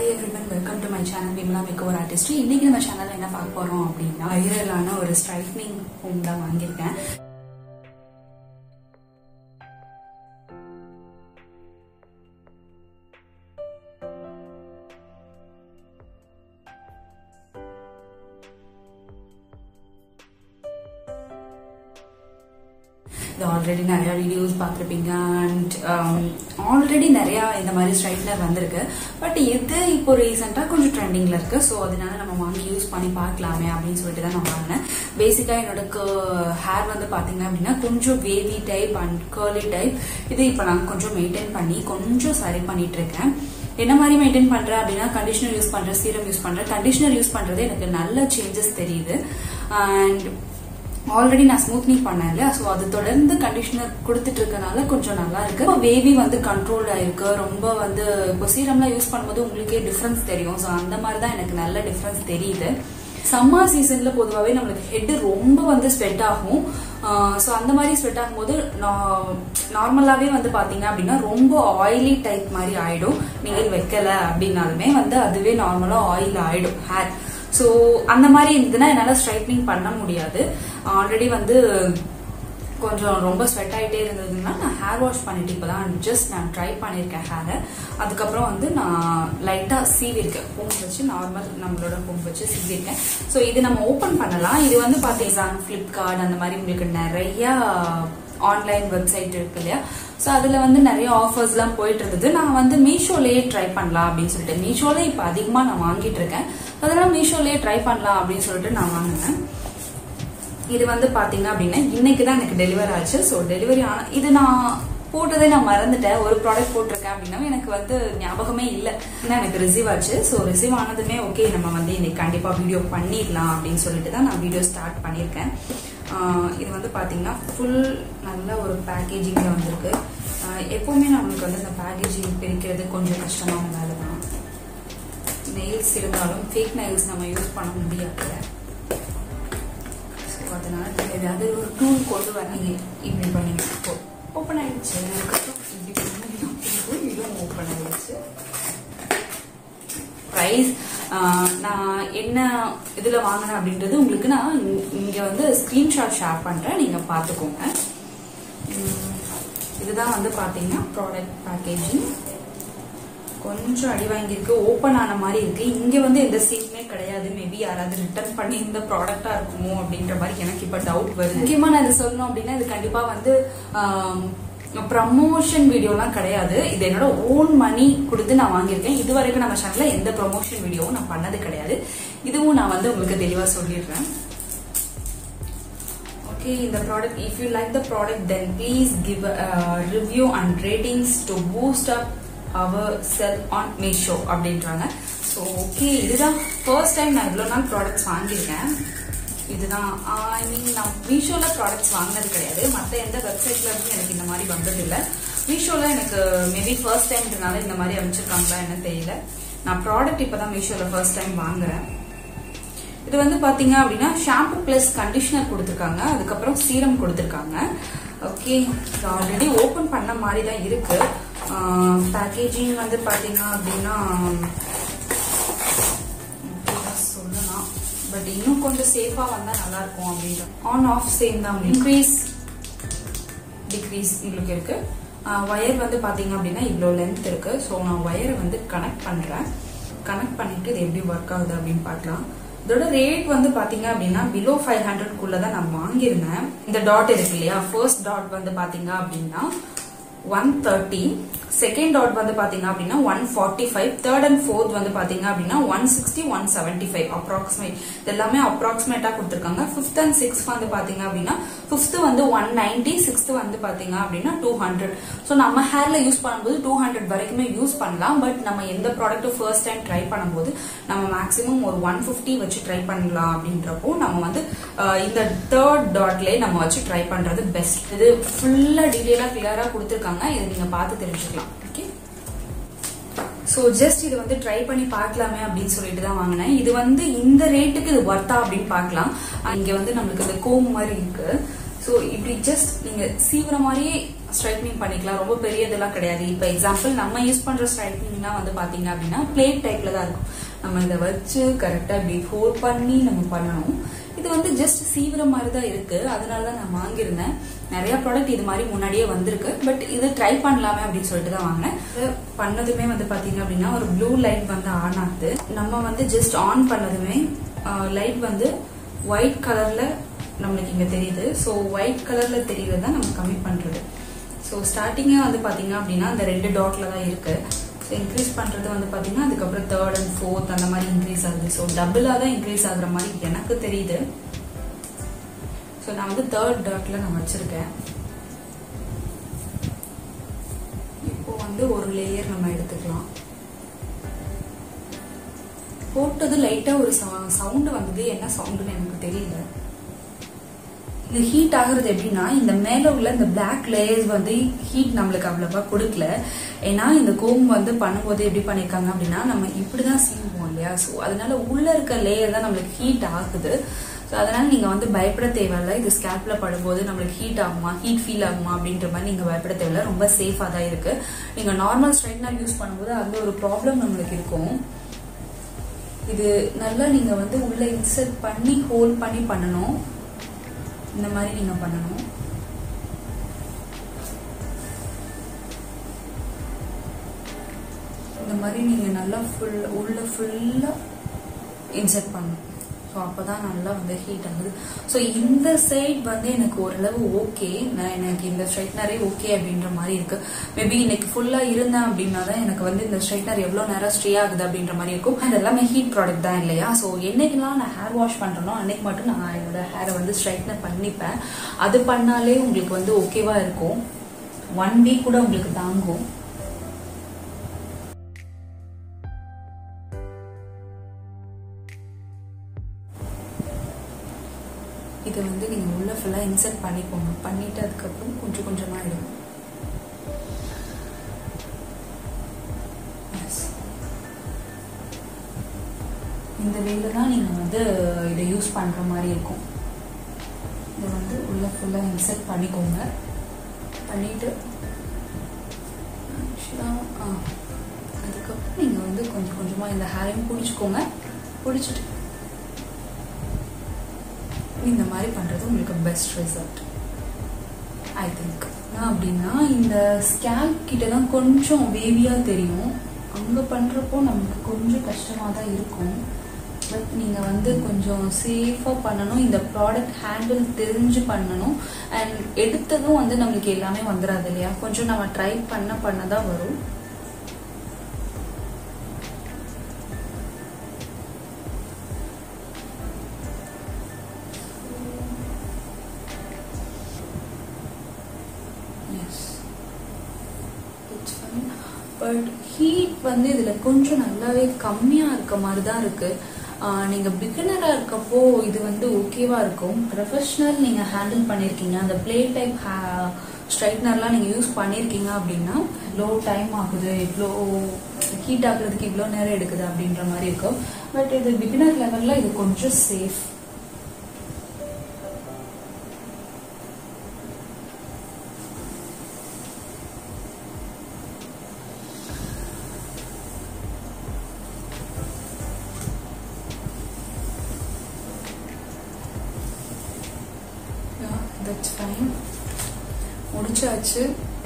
everyone welcome to my channel Vimala makeover artist இன்னைக்கு நம்ம சேனல்ல என்ன பார்க்க போறோம் அப்படின்னா வைரலான ஒரு ஸ்ட்ரைட்னிங் ஹோம் தான் வாங்கியிருக்கேன் இது ஆல்ரெடி நிறைய வீடியோஸ் பார்த்துருப்பீங்க அண்ட் ஆல்ரெடி நிறைய இந்த மாதிரி ஸ்ட்ரைட்னர் வந்திருக்கு பட் இது இப்போ ரீசெண்டாக கொஞ்சம் ட்ரெண்டிங்ல இருக்கு ஸோ அதனால நம்ம வாங்கி யூஸ் பண்ணி பார்க்கலாமே அப்படின்னு சொல்லிட்டு தான் நான் வாங்கினேன் பேசிக்காக என்னோட ஹேர் வந்து பார்த்தீங்க அப்படின்னா கொஞ்சம் wavy type and curly type இது இப்போ நான் கொஞ்சம் மெயின்டைன் பண்ணி கொஞ்சம் சரி பண்ணிட்டு இருக்கேன் என்ன மாதிரி மெயின்டைன் பண்றேன் அப்படின்னா கண்டிஷனர் யூஸ் பண்றேன் சீரம் யூஸ் பண்றேன் கண்டிஷனர் யூஸ் பண்றது எனக்கு நல்ல சேஞ்சஸ் தெரியுது அண்ட் ஆல்ரெடி நான் ஸ்மூத்னிங் பண்ணேன் இல்லையா ஸோ அது தொடர்ந்து கண்டிஷனர் கொடுத்துட்டு இருக்கனால கொஞ்சம் நல்லா இருக்கு இப்போ வேவி வந்து கண்ட்ரோல் ஆயிருக்கு ரொம்ப வந்து இப்போ சீரம்லாம் யூஸ் பண்ணும்போது உங்களுக்கே டிஃபரன்ஸ் தெரியும் ஸோ அந்த மாதிரி தான் எனக்கு நல்ல டிஃபரன்ஸ் தெரியுது சம்மர் சீசன்ல பொதுவாகவே நம்மளுக்கு ஹெட் ரொம்ப வந்து ஸ்வெட் ஆகும் ஸோ அந்த மாதிரி ஸ்வெட் ஆகும்போது நார்மலாகவே வந்து பார்த்தீங்க அப்படின்னா ரொம்ப ஆயிலி டைப் மாதிரி ஆயிடும் நீங்கள் வைக்கல அப்படின்னாலுமே வந்து அதுவே நார்மலாக ஆயில் ஆயிடும் ஹேர் ஸோ அந்த மாதிரி இருந்ததுன்னா என்னால் ஸ்ட்ரைட்னிங் பண்ண முடியாது ஆல்ரெடி வந்து கொஞ்சம் ரொம்ப ஸ்வெட் ஆகிட்டே இருந்ததுன்னா நான் ஹேர் வாஷ் பண்ணிட்டு இப்போதான் ஜஸ்ட் நான் ட்ரை பண்ணியிருக்கேன் ஹேரை அதுக்கப்புறம் வந்து நான் லைட்டாக சீவிருக்கேன் பூம்பு வச்சு நார்மல் நம்மளோட பூம்பு வச்சு சீவிருக்கேன் ஸோ இது நம்ம ஓப்பன் பண்ணலாம் இது வந்து பார்த்தீங்கன்னா ஃப்ளிப்கார்ட் அந்த மாதிரி உங்களுக்கு நிறையா ஆன்லைன் வெப்சைட் இருக்கு இல்லையா ஸோ அதில் வந்து நிறைய ஆஃபர்ஸ்லாம் போயிட்டு இருந்தது நான் வந்து மீஷோலேயே ட்ரை பண்ணலாம் அப்படின்னு சொல்லிட்டு மீஷோல இப்போ அதிகமாக நான் வாங்கிட்டு இருக்கேன் அதனால மீஷோலேயே ட்ரை பண்ணலாம் அப்படின்னு சொல்லிட்டு நான் வாங்கினேன் இது வந்து பாத்தீங்க அப்படின்னா இன்னைக்கு தான் எனக்கு டெலிவரி ஆச்சு ஸோ டெலிவரி ஆன இது நான் போட்டதே நான் மறந்துட்டேன் ஒரு ப்ராடக்ட் போட்டிருக்கேன் அப்படின்னா எனக்கு வந்து ஞாபகமே இல்லை எனக்கு ரிசீவ் ஆச்சு ஸோ ரிசீவ் ஆனதுமே ஓகே நம்ம வந்து இன்னைக்கு கண்டிப்பாக வீடியோ பண்ணிடலாம் அப்படின்னு சொல்லிட்டு தான் நான் வீடியோ ஸ்டார்ட் பண்ணியிருக்கேன் இது வந்து பார்த்தீங்கன்னா ஃபுல் நல்ல ஒரு பேக்கேஜிங்கில் வந்திருக்கு எப்போவுமே நம்மளுக்கு வந்து இந்த பேக்கேஜிங் பிரிக்கிறது கொஞ்சம் கஷ்டமான வேலை தான் நெயில்ஸ் இருந்தாலும் ஃபேக் நெயில்ஸ் நம்ம யூஸ் பண்ண முடியாது ஸோ அதனால ஏதாவது ஒரு டூல் கொண்டு வராங்க இப்படி பண்ணி ஓப்பன் ஆயிடுச்சு அதுக்கப்புறம் இப்படி பண்ணி இதுவும் ஓப்பன் ஆயிடுச்சு ப்ரைஸ் நான் என்ன இதில் வாங்கினேன் அப்படின்றது உங்களுக்கு நான் இங்கே வந்து ஸ்க்ரீன்ஷாட் ஷேர் பண்ணுறேன் நீங்கள் பார்த்துக்கோங்க இதுதான் வந்து பார்த்தீங்கன்னா ப்ராடக்ட் பேக்கேஜிங் கொஞ்சம் அடி வாங்கியிருக்கு ஓப்பன் ஆன மாதிரி இருக்கு இங்க வந்து எந்த சீனுமே கிடையாது மேபி யாராவது ரிட்டர்ன் பண்ணி இந்த ப்ராடக்டா இருக்குமோ அப்படின்ற மாதிரி எனக்கு இப்ப டவுட் வருது முக்கியமா நான் இது சொல்லணும் அப்படின்னா இது கண்டிப்பா வந்து ப்ரமோஷன் வீடியோலாம் கிடையாது இது என்னோட ஓன் மணி கொடுத்து நான் வாங்கியிருக்கேன் இது வரைக்கும் நம்ம சேனல்ல எந்த ப்ரமோஷன் வீடியோவும் நான் பண்ணது கிடையாது இதுவும் நான் வந்து உங்களுக்கு தெளிவா சொல்லிடுறேன் okay the product if you like the product then please give a uh, review and ratings to boost up அவர் செல் ஆன் மீஷோ அப்படின்றாங்க ஸோ ஓகே இதுதான் ஃபர்ஸ்ட் டைம் நான் இவ்வளோ நாள் ப்ராடக்ட்ஸ் வாங்கியிருக்கேன் இதுதான் ஐ மீன் நான் மீஷோவில் ப்ராடக்ட்ஸ் வாங்கினது கிடையாது மற்ற எந்த வெப்சைட்ல இருந்து எனக்கு இந்த மாதிரி வந்ததில்லை மீஷோவில் எனக்கு மேபி ஃபர்ஸ்ட் டைம்ன்றனால இந்த மாதிரி அமைச்சிருக்காங்களா என்ன தெரியல நான் ப்ராடக்ட் இப்போ தான் மீஷோவில் ஃபர்ஸ்ட் டைம் வாங்குறேன் இது வந்து பாத்தீங்க அப்படின்னா ஷாம்பு பிளஸ் கண்டிஷனர் கொடுத்துருக்காங்க அதுக்கப்புறம் சீரம் கொடுத்துருக்காங்க ஓகே ஆல்ரெடி ஓபன் பண்ண மாதிரி தான் இருக்கு பேக்கேஜிங் வந்து பாத்தீங்க அப்படின்னா சொல்லலாம் பட் இன்னும் கொஞ்சம் சேஃபா வந்தா நல்லா இருக்கும் அப்படின்ற ஆன் ஆஃப் சேம் தான் இன்க்ரீஸ் டிக்ரீஸ் உங்களுக்கு இருக்கு ஒயர் வந்து பாத்தீங்க அப்படின்னா இவ்வளோ லென்த் இருக்கு ஸோ நான் ஒயரை வந்து கனெக்ட் பண்றேன் கனெக்ட் பண்ணிட்டு இது எப்படி ஒர்க் ஆகுது அப்படின்னு பார்க்கலாம் இதோட ரேட் வந்து பாத்தீங்க அப்படின்னா பிலோ ஃபைவ் ஹண்ட்ரட் தான் நான் வாங்கியிருந்தேன் இந்த டாட் இருக்கு இல்லையா ஃபர்ஸ்ட் டாட் வந்து பாத்தீங்க அப்படின்னா ஒன் தேர்ட்டி செகண்ட் டாட் வந்து பாத்தீங்க அப்படின்னா one forty five third and fourth வந்து பாத்தீங்க அப்படின்னா one sixty one seventy five approximate இது எல்லாமே அப்ராக்சிமேட்டா கொடுத்துருக்காங்க ஃபிஃப்த் அண்ட் சிக்ஸ்த் வந்து பாத்தீங்க அப்படின்னா ஃபிஃப்த் வந்து ஒன் நைன்டி சிக்ஸ்த் வந்து பாத்தீங்க அப்படின்னா டூ ஹண்ட்ரட் ஸோ நம்ம ஹேர்ல யூஸ் பண்ணும்போது டூ ஹண்ட்ரட் வரைக்குமே யூஸ் பண்ணலாம் பட் நம்ம எந்த ப்ராடக்ட்டும் ஃபர்ஸ்ட் டைம் ட்ரை பண்ணும்போது நம்ம மேக்ஸிமம் ஒரு ஒன் ஃபிஃப்டி வச்சு ட்ரை பண்ணலாம் அப்படின்றப்போ நம்ம வந்து இந்த தேர்ட் டாட்லேயே நம்ம வச்சு ட்ரை பண்றது பெஸ்ட் இது ஃபுல்லா டீட்டெயிலா கிளியரா கொடுத்துருக்காங்க இதை நீங்க பார்த்து தெரிஞ்சுக்கலாம் ஓகே ஸோ ஜஸ்ட் இது வந்து ட்ரை பண்ணி பார்க்கலாமே அப்படின்னு சொல்லிட்டு தான் வாங்கினேன் இது வந்து இந்த ரேட்டுக்கு இது ஒர்த்தா அப்படின்னு பார்க்கலாம் இங்க வந்து நம்மளுக்கு இந்த கோம் மாதிரி இருக்கு ஸோ இப்படி ஜஸ்ட் நீங்க சீவிர மாதிரியே ஸ்ட்ரைட்னிங் பண்ணிக்கலாம் ரொம்ப பெரிய இதெல்லாம் கிடையாது இப்போ எக்ஸாம்பிள் நம்ம யூஸ் பண்ற ஸ்ட்ரைட்னிங்னா வந்து பாத்தீங்க அப்படின்னா பிளேட் டைப்ல தான் இருக்கும் நம்ம இதை வச்சு கரெக்டா இப்படி ஹோல் பண்ணி நம்ம பண்ணணும் இது வந்து ஜஸ்ட் சீவிர மாதிரி தான் இருக்கு அதனால தான் நான் வாங்கியிருந்தேன் நிறைய ப்ராடக்ட் இது மாதிரி முன்னாடியே வந்திருக்கு பட் இது ட்ரை பண்ணலாமே அப்படின்னு சொல்லிட்டு தான் வாங்கினேன் இது பண்ணதுமே வந்து பாத்தீங்க அப்படின்னா ஒரு ப்ளூ லைட் வந்து ஆன் ஆகுது நம்ம வந்து ஜஸ்ட் ஆன் பண்ணதுமே லைட் வந்து ஒயிட் கலர்ல நம்மளுக்கு இங்க தெரியுது ஸோ ஒயிட் கலர்ல தெரியுறத நம்ம கம்மி பண்றது ஸோ ஸ்டார்டிங்கே வந்து பாத்தீங்க அப்படின்னா அந்த ரெண்டு டாட்ல தான் இருக்கு ஸோ இன்க்ரீஸ் பண்றது வந்து பாத்தீங்கன்னா அதுக்கப்புறம் தேர்ட் அண்ட் ஃபோர்த் அந்த மாதிரி இன்க்ரீஸ் ஆகுது ஸோ டபுளா தான் இன்க்ரீஸ் ஆகுற மாதிரி எனக்கு தெரியுது ஸோ நான் வந்து தேர்ட் டாட்ல நான் வச்சிருக்கேன் இப்போ வந்து ஒரு லேயர் நம்ம எடுத்துக்கலாம் போட்டது லைட்டா ஒரு சவுண்ட் வந்தது என்ன சவுண்டுன்னு எனக்கு தெரியல இந்த ஹீட் ஆகுறது எப்படின்னா இந்த மேல உள்ள இந்த பிளாக் லேயர்ஸ் வந்து ஹீட் நம்மளுக்கு அவ்வளவா கொடுக்கல ஏன்னா இந்த கோம் வந்து பண்ணும்போது எப்படி பண்ணிருக்காங்க அப்படின்னா நம்ம இப்படிதான் சீவுவோம் இல்லையா ஸோ அதனால உள்ள இருக்க லேயர் தான் நம்மளுக்கு ஹீட் ஆகுது ஸோ அதனால நீங்க வந்து பயப்பட தேவையில்ல இது ஸ்கேல்ப்ல படும்போது நம்மளுக்கு ஹீட் ஆகுமா ஹீட் ஃபீல் ஆகுமா அப்படின்ற மாதிரி நீங்க பயப்பட தேவையில்ல ரொம்ப சேஃபா தான் இருக்கு நீங்க நார்மல் ஸ்ட்ரைட்னர் யூஸ் பண்ணும்போது அந்த ஒரு ப்ராப்ளம் நம்மளுக்கு இருக்கும் இது நல்லா நீங்க வந்து உள்ள இன்சர்ட் பண்ணி ஹோல்ட் பண்ணி பண்ணணும் இந்த மாதிரி நீங்க பண்ணணும் இந்த மாதிரி நீங்க நல்லா ஃபுல் உள்ள ஃபுல்லா இன்சர்ட் பண்ணணும் ஸோ அப்பதான் நல்லா வந்து ஹீட் ஆகுது ஸோ இந்த சைட் வந்து எனக்கு ஓரளவு ஓகே நான் எனக்கு இந்த ஸ்ட்ரைட்னரே ஓகே அப்படின்ற மாதிரி இருக்கு மேபி இன்னைக்கு ஃபுல்லா இருந்தேன் அப்படின்னா தான் எனக்கு வந்து இந்த ஸ்ட்ரைட்னர் எவ்வளவு நேரம் ஸ்டே ஆகுது அப்படின்ற மாதிரி இருக்கும் அது எல்லாமே ஹீட் ப்ராடக்ட் தான் இல்லையா ஸோ என்னைக்கெல்லாம் நான் ஹேர் வாஷ் பண்றேனோ அன்னைக்கு மட்டும் நான் என்னோட ஹேரை வந்து ஸ்ட்ரைட்னர் பண்ணிப்பேன் அது பண்ணாலே உங்களுக்கு வந்து ஓகேவா இருக்கும் ஒன் வீக் கூட உங்களுக்கு தாங்கும் இதை வந்து நீங்க உள்ள ஃபுல்லா இன்சர்ட் பண்ணிக்கோங்க பண்ணிட்டு அதுக்கப்புறம் கொஞ்சம் கொஞ்சமா இடும் இந்த வேல தான் நீங்க வந்து இதை யூஸ் பண்ற மாதிரி இருக்கும் இதை வந்து உள்ள ஃபுல்லா இன்சர்ட் பண்ணிக்கோங்க பண்ணிட்டு actually, ஆ, அதுக்கப்புறம் நீங்க வந்து கொஞ்சம் கொஞ்சமா இந்த ஹேரையும் பிடிச்சிக்கோங்க பிடிச்சிட்டு இந்த மாதிரி பண்றது உங்களுக்கு பெஸ்ட் ரிசல்ட் ஐ திங்க் அப்படின்னா இந்த ஸ்கேல்ப் கிட்ட தான் கொஞ்சம் வேவியா தெரியும் அங்க பண்றப்போ நமக்கு கொஞ்சம் கஷ்டமா தான் இருக்கும் பட் நீங்க வந்து கொஞ்சம் சேஃபா பண்ணணும் இந்த ப்ராடக்ட் ஹேண்டில் தெரிஞ்சு பண்ணணும் அண்ட் எடுத்ததும் வந்து நம்மளுக்கு எல்லாமே வந்துடாது இல்லையா கொஞ்சம் நம்ம ட்ரை பண்ண பண்ண தான் வரும் yes it's fine but heat வந்து இதுல கொஞ்சம் நல்லாவே கம்மியா இருக்க மாதிரி தான் இருக்கு ஆஹ் நீங்க பிகினரா இருக்கப்போ இது வந்து ஓகேவா இருக்கும் ப்ரொஃபஷனல் நீங்க ஹேண்டில் பண்ணிருக்கீங்க அந்த பிளே டைப் ஸ்ட்ரைட்னர்லாம் நீங்க யூஸ் பண்ணிருக்கீங்க அப்படின்னா இவ்வளோ டைம் ஆகுது இவ்வளோ ஹீட் ஆகுறதுக்கு இவ்வளோ நேரம் எடுக்குது அப்படின்ற மாதிரி இருக்கும் பட் இது பிகினர் லெவல்ல இது கொஞ்சம் சேஃப் தட்ஸ் ஃபைன் முடிச்சாச்சு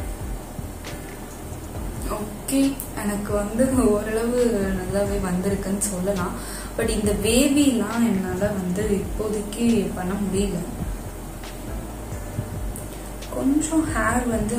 ஓகே எனக்கு வந்து ஓரளவு நல்லாவே வந்திருக்குன்னு சொல்லலாம் பட் இந்த வேவிலாம் என்னால் வந்து இப்போதைக்கு பண்ண முடியல கொஞ்சம் ஹேர் வந்து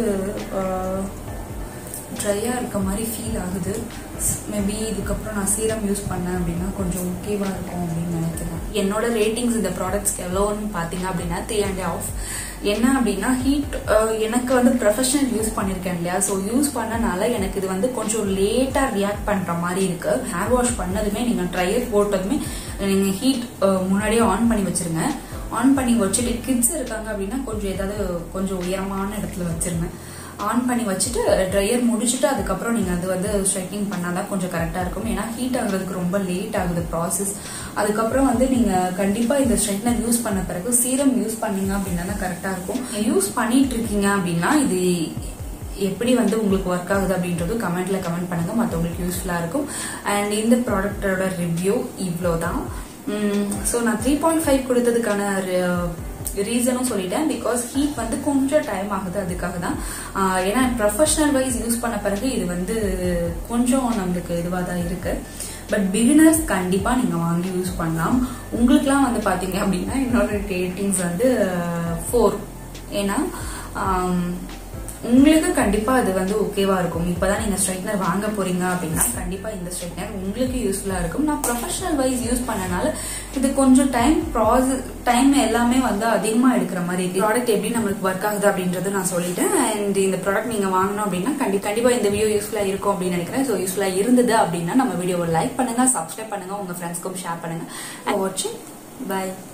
ட்ரையாக இருக்க மாதிரி ஃபீல் ஆகுது மேபி இதுக்கப்புறம் நான் சீரம் யூஸ் பண்ணேன் அப்படின்னா கொஞ்சம் ஓகேவா இருக்கும் அப்படின்னு நினைக்கிறேன் என்னோட ரேட்டிங்ஸ் இந்த ப்ராடக்ட்ஸ்க்கு எவ்வளோன்னு பார்த்தீங்க அப்படின்னா த்ரீ அண்ட் ஆஃப் என்ன அப்படின்னா ஹீட் எனக்கு வந்து ப்ரொஃபஷனல் யூஸ் பண்ணியிருக்கேன் இல்லையா ஸோ யூஸ் பண்ணனால எனக்கு இது வந்து கொஞ்சம் லேட்டாக ரியாக்ட் பண்ணுற மாதிரி இருக்கு ஹேர் வாஷ் பண்ணதுமே நீங்கள் ட்ரையர் போட்டதுமே நீங்கள் ஹீட் முன்னாடியே ஆன் பண்ணி வச்சிருங்க ஆன் பண்ணி வச்சுட்டு கிட்ஸ் இருக்காங்க அப்படின்னா கொஞ்சம் ஏதாவது கொஞ்சம் உயரமான இடத்துல வச்சிருங்க ஆன் பண்ணி வச்சுட்டு ட்ரையர் முடிச்சுட்டு அதுக்கப்புறம் நீங்க அது வந்து ஸ்ட்ரைக்கிங் பண்ணாதான் கொஞ்சம் கரெக்டா இருக்கும் ஏன்னா ஹீட் ஆகுறதுக்கு ரொம்ப லேட் ஆகுது ப்ராசஸ் அதுக்கப்புறம் வந்து நீங்க கண்டிப்பா இந்த ஸ்ட்ரைட்னர் யூஸ் பண்ண பிறகு சீரம் யூஸ் பண்ணீங்க அப்படின்னா தான் கரெக்டா இருக்கும் யூஸ் பண்ணிட்டு இருக்கீங்க அப்படின்னா இது எப்படி வந்து உங்களுக்கு ஒர்க் ஆகுது அப்படின்றது கமெண்ட்ல கமெண்ட் பண்ணுங்க மற்றவங்களுக்கு யூஸ்ஃபுல்லா இருக்கும் அண்ட் இந்த ப்ராடக்டோட ரிவ்யூ இவ்வளோதான் ஸோ நான் த்ரீ பாயிண்ட் ஃபைவ் கொடுத்ததுக்கான ரீசனும் சொல்லிட்டேன் பிகாஸ் ஹீட் வந்து கொஞ்சம் டைம் ஆகுது அதுக்காக தான் ஆஹ் ஏன்னா ப்ரொஃபஷனல் வைஸ் யூஸ் பண்ண பிறகு இது வந்து கொஞ்சம் நம்மளுக்கு இதுவாக தான் இருக்கு பட் பிகினர்ஸ் கண்டிப்பா நீங்க வாங்கி யூஸ் பண்ணலாம் உங்களுக்குலாம் வந்து பாத்தீங்க அப்படின்னா என்னோட ரேட்டிங்ஸ் வந்து ஃபோர் ஏன்னா ஆம், உங்களுக்கு கண்டிப்பா அது வந்து ஓகேவா இருக்கும் இப்பதான் நீங்க ஸ்ட்ரைட்னர் வாங்க போறீங்க அப்படின்னா கண்டிப்பா இந்த ஸ்ட்ரைட்னர் உங்களுக்கு யூஸ்ஃபுல்லா இருக்கும் நான் ப்ரொஃபஷனல் வைஸ் யூஸ் பண்ணனால இது கொஞ்சம் டைம் ப்ராசஸ் டைம் எல்லாமே வந்து அதிகமா எடுக்கிற மாதிரி இருக்கு ப்ராடக்ட் எப்படி நம்மளுக்கு ஒர்க் ஆகுது அப்படின்றது நான் சொல்லிட்டேன் அண்ட் இந்த ப்ராடக்ட் நீங்க வாங்கணும் அப்படின்னா கண்டி கண்டிப்பா இந்த வீடியோ யூஸ்ஃபுல்லா இருக்கும் அப்படின்னு நினைக்கிறேன் ஸோ யூஸ்ஃபுல்லா இருந்தது அப்படின்னா நம்ம வீடியோவை லைக் பண்ணுங்க சப்ஸ்கிரைப் பண்ணுங்க உங்க ஃப்ரெண்ட்ஸ்க்கும் ஷேர் பண்ணுங்க வாட்சிங் பை